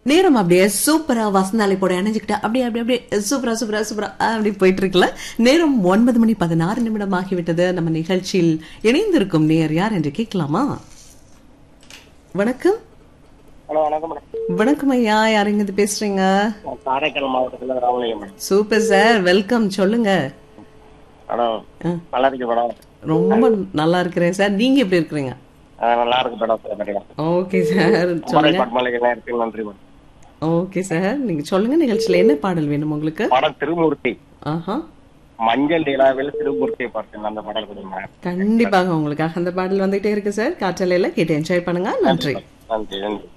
நேரம் அப்படியே சூப்பரா வசந்தாலை போட இணைஞ்சுக்கிட்டு அப்படியே அப்படியே அப்படியே சூப்பரா சூப்பரா சூப்பரா அப்படி போயிட்டு இருக்குல்ல நேரம் ஒன்பது மணி பதினாறு நிமிடம் ஆகிவிட்டது நம்ம நிகழ்ச்சியில் இணைந்திருக்கும் நேர் யார் என்று கேட்கலாமா வணக்கம் ஹலோ வணக்கம் மேடம் வணக்கம் ஐயா யார் இங்க இருந்து பேசுறீங்க நான் காரைக்கால் மாவட்டத்தில் Ramalingam madam super sir welcome சொல்லுங்க மேடம் ஆ. நல்லா இருக்கு மேடம் ரொம்ப நல்லா இருக்கிறேன் சார் நீங்க எப்படி இருக்கிறீங்க ஆ, நல்லா இருக்கு madam sir madam okay sir குமரை சொல்லுங்க பட்மலைக்கு இருக்கு நன்றி மேடம் ஓகே சார் நீங்க சொல்லுங்க நிகழ்ச்சியில என்ன பாடல் வேணும் உங்களுக்கு படம் திருமூர்த்தி ஆஹா மஞ்சள் நிலாவில் திருமூர்த்தியை பார்த்தேன் அந்த படம் கொடுங்க கண்டிப்பாக உங்களுக்காக அந்த பாடல் வந்துகிட்டே இருக்கு சார் காற்றலையில கேட்டு என்ஜாய் பண்ணுங்க நன்றி நன்றி நன்றி